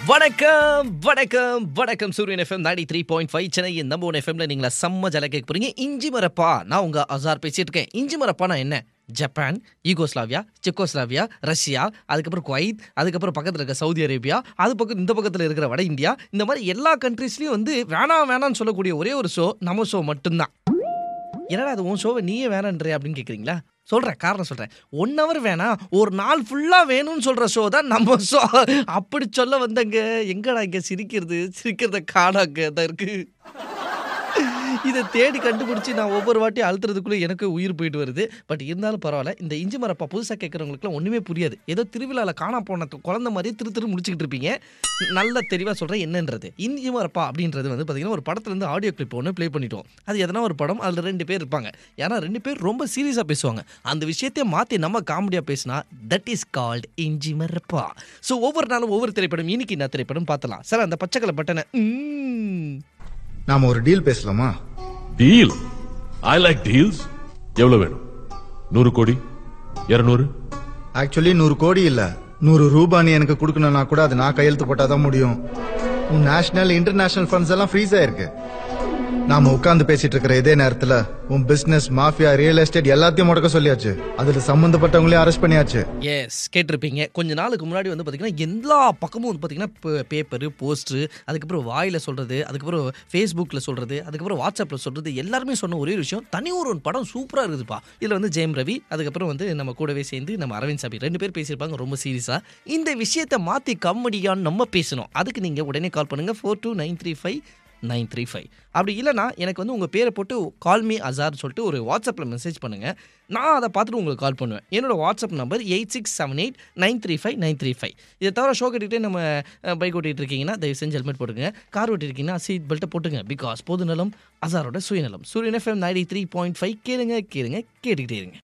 வணக்கம் வணக்கம் வணக்கம் Suryan FM ninety three point five சென்னையின் நம்ம ஒன் எஃப்எம்ல நீங்களா செம்ம ஜல கேட்க போறீங்க இஞ்சி மரப்பா நான் உங்க அசார் பேசிட்டு இருக்கேன் இஞ்சி மரப்பா நான் என்ன ஜப்பான் யூகோஸ்லாவியா செக்கோஸ்லாவியா ரஷ்யா அதுக்கப்புறம் குவைத் அதுக்கப்புறம் பக்கத்தில் இருக்க சவுதி அரேபியா அது பக்கம் இந்த பக்கத்தில் இருக்கிற வட இந்தியா இந்த மாதிரி எல்லா கண்ட்ரீஸ்லையும் வந்து வேணாம் வேணாம்னு சொல்லக்கூடிய ஒரே ஒரு ஷோ நம்ம ஷோ மட்டும்தான் என்னடா அது உன் ஷோவை நீயே வேணான்றே அப்படின்னு கேட்குறீங்களா சொல்கிறேன் காரணம் சொல்கிறேன் ஒன் ஹவர் வேணாம் ஒரு நாள் ஃபுல்லாக வேணும்னு சொல்கிற ஷோ தான் நம்ம ஷோ அப்படி சொல்ல வந்தங்க எங்கடா இங்கே சிரிக்கிறது சிரிக்கிறத காணாங்க தான் இருக்குது இதை தேடி கண்டுபிடிச்சி நான் ஒவ்வொரு வாட்டி அழுத்துறதுக்குள்ளே எனக்கு உயிர் போயிட்டு வருது பட் இருந்தாலும் பரவாயில்ல இந்த இஞ்சி மரப்பா புதுசாக கேட்குறவங்களுக்குலாம் ஒன்றுமே புரியாது ஏதோ திருவிழாவில் காணா போன குழந்தை மாதிரி திரு திரு முடிச்சுக்கிட்டு இருப்பீங்க நல்ல தெளிவாக சொல்கிறேன் என்னன்றது இஞ்சி மரப்பா அப்படின்றது வந்து பார்த்தீங்கன்னா ஒரு படத்துலேருந்து ஆடியோ கிளிப் ஒன்று ப்ளே பண்ணிட்டோம் அது எதனா ஒரு படம் அதில் ரெண்டு பேர் இருப்பாங்க ஏன்னா ரெண்டு பேர் ரொம்ப சீரியஸாக பேசுவாங்க அந்த விஷயத்தையே மாற்றி நம்ம காமெடியாக பேசினா தட் இஸ் கால்ட் இஞ்சி மரப்பா ஸோ ஒவ்வொரு நாளும் ஒவ்வொரு திரைப்படம் இன்னைக்கு என்ன திரைப்படம் பார்த்தலாம் சார் அந்த பச்சை கலர் பட்டனை ம், நாம ஒரு டீல் பேசலாமா டீல் ஐ லைக் டீல்ஸ் எவ்வளவு வேணும் நூறு கோடி இருநூறு ஆக்சுவலி நூறு கோடி இல்ல நூறு ரூபாய் நீ எனக்கு கொடுக்கணும்னா கூட அது நான் கையெழுத்து போட்டாதான் முடியும் உன் நேஷனல் இன்டர்நேஷனல் ஃபண்ட்ஸ் எல்லாம் ஃப்ரீஸ் ஆயிருக்கு நாம உட்கார்ந்து பேசிட்டு இருக்கிற இதே நேரத்துல உன் பிசினஸ் மாஃபியா ரியல் எஸ்டேட் எல்லாத்தையும் முடக்க சொல்லியாச்சு அதுல சம்பந்தப்பட்டவங்களையும் அரெஸ்ட் பண்ணியாச்சு எஸ் கேட்டிருப்பீங்க கொஞ்ச நாளுக்கு முன்னாடி வந்து பார்த்தீங்கன்னா எல்லா பக்கமும் வந்து பார்த்தீங்கன்னா பேப்பரு போஸ்ட்ரு அதுக்கப்புறம் வாயில் சொல்கிறது அதுக்கப்புறம் ஃபேஸ்புக்கில் சொல்கிறது அதுக்கப்புறம் வாட்ஸ்அப்பில் சொல்கிறது எல்லாருமே சொன்ன ஒரே விஷயம் தனி ஒரு படம் சூப்பராக இருக்குதுப்பா இதில் வந்து ஜெயம் ரவி அதுக்கப்புறம் வந்து நம்ம கூடவே சேர்ந்து நம்ம அரவிந்த் சாமி ரெண்டு பேர் பேசியிருப்பாங்க ரொம்ப சீரியஸாக இந்த விஷயத்தை மாற்றி கம்மடியான்னு நம்ம பேசணும் அதுக்கு நீங்கள் உடனே கால் பண்ணுங்கள் four two nine three five nine three five அப்படி இல்லைனா எனக்கு வந்து உங்கள் பேரை போட்டு கால் மீ அசார் சொல்லிட்டு ஒரு வாட்ஸ்அப்பில் மெசேஜ் பண்ணுங்கள் நான் அதை பார்த்துட்டு உங்களுக்கு கால் பண்ணுவேன் என்னோட WhatsApp number eight six seven eight nine three five nine three five இதை தவிர ஷோ கட்டிகிட்டே நம்ம பைக் ஓட்டிகிட்டு இருக்கீங்கன்னா தயவு செஞ்சு ஹெல்மெட் போட்டுங்க கார் ஓட்டிருக்கீங்கன்னா சீட் பெல்ட்டை போட்டுங்க பிகாஸ் பொது நலம் அசாரோட சுயநலம் Suryan FM ninety three point five கேளுங்க கேளுங்க கேட்டுக்கிட்டே இருங்க